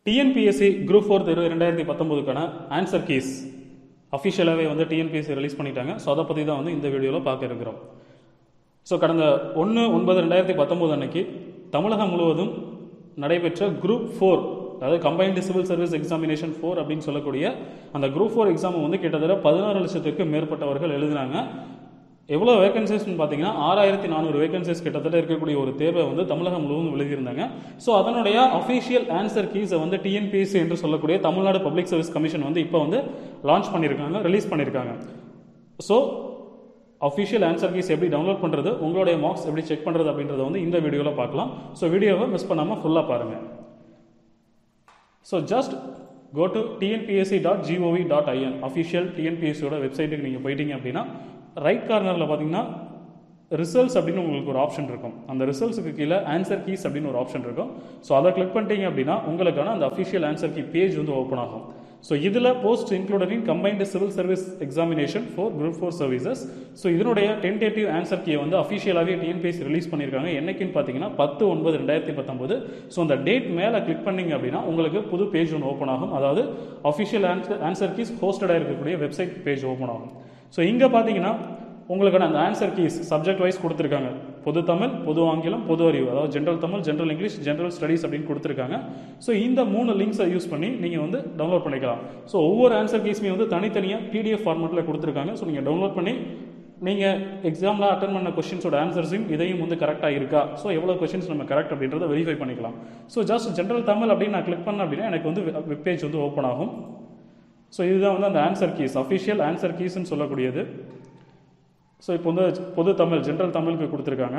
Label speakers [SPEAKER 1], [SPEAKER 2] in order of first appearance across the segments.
[SPEAKER 1] TNPSC group four தேர்வு ரெண்டாயிரத்தி பத்தொம்போதுக்கான answer keys அஃபிஷியலாகவே வந்து டிஎன்பிஎஸ்சி ரிலீஸ் பண்ணிட்டாங்க ஸோ அதை பற்றி தான் வந்து இந்த வீடியோவில் பார்க்க இருக்கிறோம் ஸோ கடந்த ஒன்று ஒன்பது ரெண்டாயிரத்தி பத்தொம்போது அன்னைக்கு தமிழகம் முழுவதும் நடைபெற்ற குரூப் ஃபோர் அதாவது combined civil service examination four அப்படின்னு சொல்லக்கூடிய அந்த குரூப் ஃபோர் எக்ஸாம் வந்து கிட்டத்தட்ட பதினாறு லட்சத்துக்கு மேற்பட்டவர்கள் எழுதினாங்க எவ்வளோ வேகன்சிஸ்னு பார்த்தீங்கன்னா ஆறாயிரத்தி நானூறு வேகன்சிஸ் கிட்டத்தட்ட இருக்கக்கூடிய ஒரு தேர்வை வந்து தமிழகம் முழுவதும் எழுதியிருந்தாங்க ஸோ அதனுடைய அஃபிஷியல் ஆன்சர் கீஸை வந்து டிஎன்பிஎஸ்சி என்று சொல்லக்கூடிய தமிழ்நாடு பப்ளிக் சர்வீஸ் கமிஷன் வந்து இப்போ வந்து லான்ச் பண்ணியிருக்காங்க ரிலீஸ் பண்ணியிருக்காங்க ஸோ அஃபிஷியல் ஆன்சர் கீஸ் எப்படி டவுன்லோட் பண்ணுறது உங்களுடைய மார்க்ஸ் எப்படி செக் பண்ணுறது அப்படின்றத வந்து இந்த வீடியோவில் பார்க்கலாம் ஸோ வீடியோவை மிஸ் பண்ணாமல் ஃபுல்லாக பாருங்கள் so just go to TNPSC dot gov dot in official டிஎன்பிஎஸ்சியோட வெப்சைட்டுக்கு நீங்கள் போயிட்டீங்க அப்படின்னா ரைட் கார்னரில் பார்த்தீங்கன்னா ரிசல்ட்ஸ் அப்படின்னு உங்களுக்கு ஒரு ஆப்ஷன் இருக்கும் அந்த ரிசல்ட்ஸுக்கு கீழே ஆன்சர் கீஸ் அப்படின்னு ஒரு ஆப்ஷன் இருக்கும் ஸோ அதை கிளிக் பண்ணிட்டீங்க அப்படின்னா உங்களுக்கான அந்த அஃபிஷியல் ஆன்சர் கீ பேஜ் வந்து ஓப்பன் ஆகும் ஸோ இதில் post included in combined civil service examination for group four services so இதனுடைய டென்டேட்டிவ் ஆன்சர் கீயை வந்து அஃபிஷியலாகவே டிஎன்பிஎஸ்சி ரிலீஸ் பண்ணியிருக்காங்க என்னைக்குன்னு பார்த்தீங்கன்னா பத்து ஒன்பது ரெண்டாயிரத்தி பத்தொன்பது ஸோ அந்த டேட் மேலே கிளிக் பண்ணீங்க அப்படின்னா உங்களுக்கு புது பேஜ் ஒன்று ஓப்பன் ஆகும் அதாவது அஃபிஷியல் ஆன்சர் ஆன்சர் கீஸ் ஹோஸ்டடாக இருக்கக்கூடிய வெப்சைட் பேஜ் ஓப்பன் ஆகும் ஸோ இங்கே பார்த்தீங்கன்னா உங்களுக்கான அந்த ஆன்சர் கீஸ் சப்ஜெக்ட் வைஸ் கொடுத்துருக்காங்க பொது தமிழ் பொது ஆங்கிலம் பொது அறிவு அதாவது general Tamil general English general studies அப்படின்னு கொடுத்துருக்காங்க ஸோ இந்த மூணு லிங்க்ஸை யூஸ் பண்ணி நீங்கள் வந்து டவுன்லோட் பண்ணிக்கலாம் ஸோ ஒவ்வொரு ஆன்சர் கீஸுமே வந்து தனித்தனியாக பிடிஎஃப் ஃபார்மெட்டில் கொடுத்துருக்காங்க ஸோ நீங்கள் டவுன்லோட் பண்ணி நீங்கள் எக்ஸாமில் அட்டன் பண்ண கொஷின்ஸோட ஆன்சர்ஸையும் இதையும் வந்து கரெக்டாக இருக்கா ஸோ எவ்வளோ கொஷின்ஸ் நம்ம கரெக்ட் அப்படின்றத வெரிஃபை பண்ணிக்கலாம் ஸோ ஜஸ்ட் ஜென்ரல் தமிழ் அப்படின்னு நான் கிளிக் பண்ணேன் அப்படின்னா எனக்கு வந்து வெப் பேஜ் வந்து ஓப்பன் ஆகும் ஸோ இதுதான் வந்து அந்த ஆன்சர் கீஸ் அஃபிஷியல் ஆன்சர் கீஸ்ன்னு சொல்லக்கூடியது ஸோ இப்போ வந்து பொது தமிழ் ஜென்ரல் தமிழுக்கு கொடுத்துருக்காங்க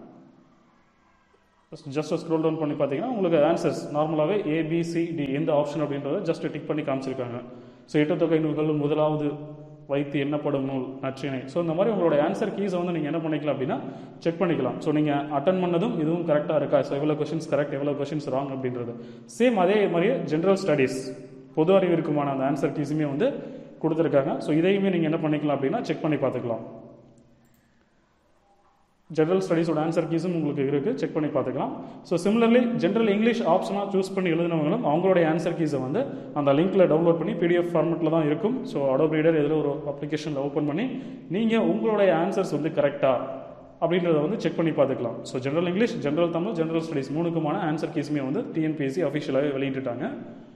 [SPEAKER 1] ஜஸ்ட் ஸ்க்ரோல் டவுன் பண்ணி பார்த்தீங்கன்னா உங்களுக்கு ஆன்சர்ஸ் நார்மலாகவே ஏபிசிடி எந்த ஆப்ஷன் அப்படின்றத ஜஸ்ட் டிக் பண்ணி காமிச்சிருக்காங்க ஸோ எட்டுத்தொகை நூல்கள் முதலாவது வைத்து எண்ணப்படும் நூல் நற்றினை ஸோ இந்த மாதிரி உங்களோட ஆன்சர் கீஸை வந்து நீங்கள் என்ன பண்ணிக்கலாம் அப்படின்னா செக் பண்ணிக்கலாம் ஸோ நீங்கள் அட்டன் பண்ணதும் இதுவும் கரெக்டாக இருக்கா ஸோ எவ்வளோ கொஷின்ஸ் கரெக்ட் எவ்வளோ கொஷின்ஸ் ராங் அப்படின்றது சேம் அதே மாதிரியே ஜென்ரல் ஸ்டடீஸ் பொது அறிவிற்குமான அந்த ஆன்சர் கீஸுமே வந்து கொடுத்துருக்காங்க ஸோ இதையுமே நீங்கள் என்ன பண்ணிக்கலாம் அப்படின்னா செக் பண்ணி பார்த்துக்கலாம் ஜென்ரல் ஸ்டடீஸோட ஆன்சர் கீஸும் உங்களுக்கு இருக்குது செக் பண்ணி பார்த்துக்கலாம் ஸோ சிமிலர்லி ஜென்ரல் இங்கிலீஷ் ஆப்ஷனாக சூஸ் பண்ணி எழுதினவங்களும் அவங்களுடைய ஆன்சர் கீஸை வந்து அந்த லிங்க்கில் டவுன்லோட் பண்ணி பிடிஎஃப் ஃபார்மெட்டில் தான் இருக்கும் ஸோ அடோப் ரீடர் எதில் ஒரு அப்ளிகேஷனில் ஓப்பன் பண்ணி நீங்கள் உங்களுடைய ஆன்சர்ஸ் வந்து கரெக்டாக அப்படின்றத வந்து செக் பண்ணி பார்த்துக்கலாம் so general English general Tamil general studies மூணுக்குமான ஆன்சர் கீஸுமே வந்து டிஎன்பிஎஸ்சி அஃபிஷியலாகவே வெளியிட்டுட்டாங்க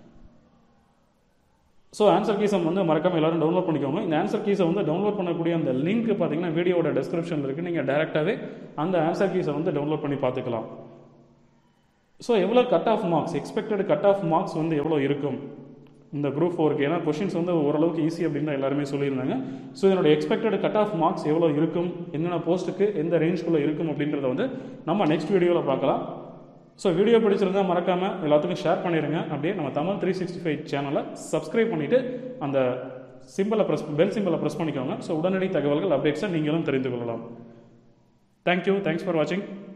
[SPEAKER 1] ஸோ ஆன்சர் கீஸை வந்து மறக்காம எல்லாரும் டவுன்லோட் பண்ணிக்கோங்க இந்த ஆன்சர் கீஸை வந்து டவுன்லோட் பண்ணக்கூடிய அந்த லிங்க் பார்த்தீங்கன்னா வீடியோட டெஸ்கிரிப்ஷனில் இருக்குது நீங்கள் டேரெக்டாகவே அந்த ஆன்சர் கீஸை வந்து டவுன்லோட் பண்ணி பார்த்துக்கலாம் ஸோ எவ்வளோ cut off marks expected cut off marks வந்து எவ்வளோ இருக்கும் இந்த குரூப் ஃபோருக்கு ஏன்னா கொஷின்ஸ் வந்து ஓரளவுக்கு ஈஸி அப்படின்னு தான் எல்லாருமே சொல்லியிருந்தாங்க ஸோ இதனோட எக்ஸ்பெக்டட் கட் ஆஃப் மார்க்ஸ் எவ்வளோ இருக்கும் என்னென்ன போஸ்ட்டுக்கு எந்த ரேஞ்சுக்குள்ளே இருக்கும் அப்படின்றத வந்து நம்ம நெக்ஸ்ட் வீடியோவில் பார்க்கலாம் ஸோ வீடியோ பிடிச்சிருந்தா மறக்காமல் எல்லாத்துக்கும் ஷேர் பண்ணிடுங்க அப்படியே நம்ம தமிழ் த்ரீ சிக்ஸ்டி ஃபைவ் சேனலை சப்ஸ்கிரைப் பண்ணிவிட்டு அந்த சிம்பிளை ப்ரெஸ் பெல் சிம்பிளை ப்ரெஸ் பண்ணிக்கோங்க ஸோ உடனடி தகவல்கள் அப்டேட்ஸை நீங்களும் தெரிந்து கொள்ளலாம் தேங்க்யூ தேங்க்ஸ் ஃபார் வாட்சிங்